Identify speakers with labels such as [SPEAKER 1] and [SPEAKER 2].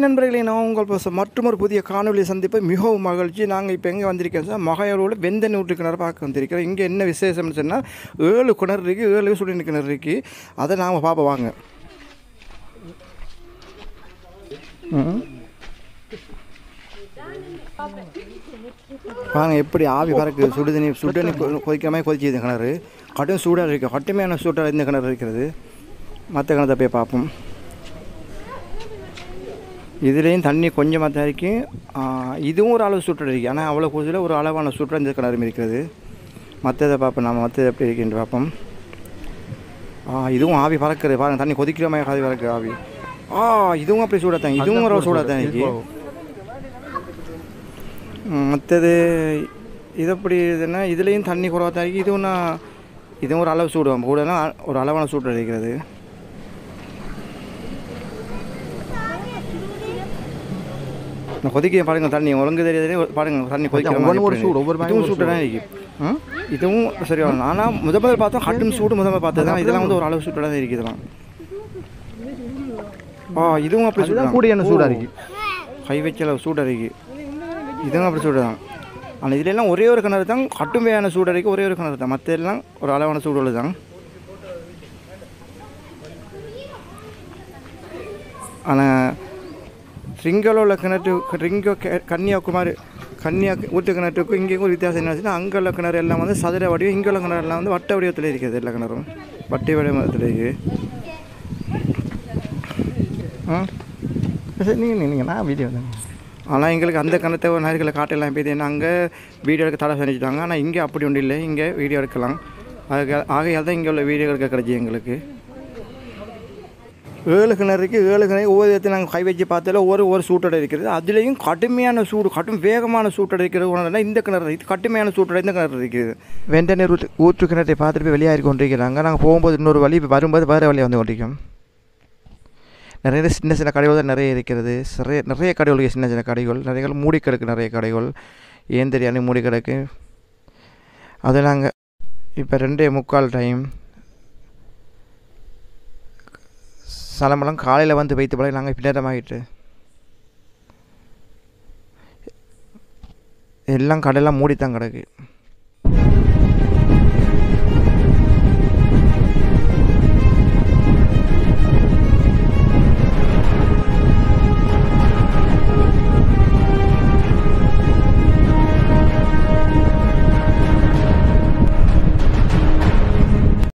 [SPEAKER 1] நண்பர்களே நான் உங்கள் பச மற்றொரு புதிய காணொலி சந்திப்பை மிகவும் மகிழ்ச்சி நாங்கள் இப்போ எங்கே வந்திருக்கோம் சார் மகையோட வெந்த நூற்று கிணறு பார்க்க வந்திருக்கிறோம் இங்கே என்ன விசேஷம்னு சொன்னால் ஏழு கிணறு இருக்குது ஏழு சுடுநீர் கிணறு இருக்குது அதை நாம் பார்ப்போம் வாங்க ம். வாங்க எப்படி ஆவி பறக்குது சுடுதண்ணி சுடுதண்ணி கொ- கொதிக்கிற மாதிரி கொதிச்சுது கிணறு கடும் சூடாக இருக்குது கட்டுமையான சூடாக இந்த கிணறு இருக்கிறது மற்ற கிணத்தை போய் பார்ப்போம் இதுலேயும் தண்ணி கொஞ்சமாக தான் இருக்கு ஆ, இதுவும் ஒரு அளவு சுற்று இருக்குது ஆனால் அவ்வளோ கொதில் ஒரு அளவான சுற்று இந்த கிணறு இருக்கிறது மற்றதை பார்ப்போம் நம்ம மற்றது எப்படி இருக்குன்னு பார்ப்போம் ஆ இதுவும் ஆவி பறக்குது பாருங்க தண்ணி கொதிக்கிற மாதிரி ஆவி பறக்குது ஆவி ஆ இதுவும் அப்படி சூடாக தான் இதுவும் ஒரு சூடாக தான் இருக்கு மற்றது இது எப்படி இதுன்னா இதுலேயும் தண்ணி குறவாக தான் இருக்குது இதுவும் நான் இதுவும் ஒரு அளவு சூடு கூடனா ஒரு அளவான சூடு இருக்கிறது நான் கொதிக்க பாருங்க தண்ணி ஒழுங்கு தெரியாதே பாருங்க தண்ணி கொதிக்கிற மாதிரி
[SPEAKER 2] ஒவ்வொரு
[SPEAKER 1] எப்படி
[SPEAKER 2] சூடு, ஒவ்வொரு
[SPEAKER 1] இருக்கு.
[SPEAKER 2] மாதிரி
[SPEAKER 1] இதுவும் சூடு தான் இருக்கு ம்? இதுவும் சரியான ஆனால் முத முதல் பார்த்தோம் கட்டும் சூடு முத முதல் பார்த்தது தான் இதெல்லாம் வந்து ஒரு அளவு சூடு தான் இருக்குது இதெல்லாம் ஆ இதுவும் அப்படி சூடு
[SPEAKER 2] அதுதான்
[SPEAKER 1] தான்.
[SPEAKER 2] கூடியான சூடா
[SPEAKER 1] ஓ.
[SPEAKER 2] இருக்கு.
[SPEAKER 1] கை வச்சல சூடு இருக்கு இதுவும் அப்படி சூடு தான் ஆனால் இதுல எல்லாம் ஒரே ஒரு கிணறு தான் கட்டுமையான சூடு இருக்கு ஒரே ஒரு கிணறு தான் மற்ற எல்லாம் ஒரு அளவான சூடு உள்ளது தான் ஆனால் ரிங்கோல உள்ள கிணற்று ரிங்கோ கே- கன்னியாகுமரி கன்னியா ஊற்று கிணற்றுக்கும் இங்கேயும் ஒரு வித்தியாசம் என்ன ஆச்சுன்னா அங்கே உள்ள கிணறு எல்லாம் வந்து சதுர வடிவம் இங்கே உள்ள கிணறு எல்லாம் வந்து வட்ட வடிவத்தில் இருக்குது எல்லா கிணறும் வட்டை வடிவத்தில் இருக்குது ஆ சரி நீங்கள் நீங்கள் நான் வீடியோ ஆனால் எங்களுக்கு அந்த கிணத்தை ஒரு நேரத்தில் காட்டெல்லாம் போய் ஏன்னா அங்கே வீடியோ எடுக்க தடை செஞ்சுட்டாங்க ஆனால் இங்கே அப்படி ஒன்றும் இல்லை இங்கே வீடியோ எடுக்கலாம் அதுக்கு ஆகையால் தான் இங்கே உள்ள வீடியோ எடுக்க கிடைச்சி எங்களுக்கு ஏழு கிணறுக்கு ஏழு கிணறு ஒவ்வொரு இடத்துல நாங்கள் கை வச்சு பார்த்தால ஒரு ஒரு சூட்டடை இருக்கிறது அதுலேயும் கடுமையான சூடு கடும் வேகமான சூட்டடை இருக்கிறது உணர்ந்தா இந்த கிணறு இது கடுமையான சூட்டடை இந்த கிணறு இருக்குது வெண்டநீர் ஊற்று ஊற்று கிணற்றை பார்த்துட்டு போய் வெளியாகி கொண்டிருக்கிறாங்க நாங்கள் போகும்போது இன்னொரு வழி வரும்போது வேறு வழியாக வந்து கொண்டிருக்கோம் நிறைய சின்ன சின்ன கடைகள் தான் நிறைய இருக்கிறது நிறைய நிறைய கடைகள் இருக்கு, சின்ன சின்ன கடைகள் நிறைய கடைகள் மூடி கிடக்கு நிறைய கடைகள் ஏன் தெரியாது மூடி கிடக்கு அது நாங்கள் இப்போ ரெண்டே முக்கால் டைம் சலம்பலம் காலையில் வந்து வைத்து பழகி நாங்கள் பின்னேரமாகிட்டு எல்லாம் கடையெல்லாம் மூடித்தான் கிடக்கு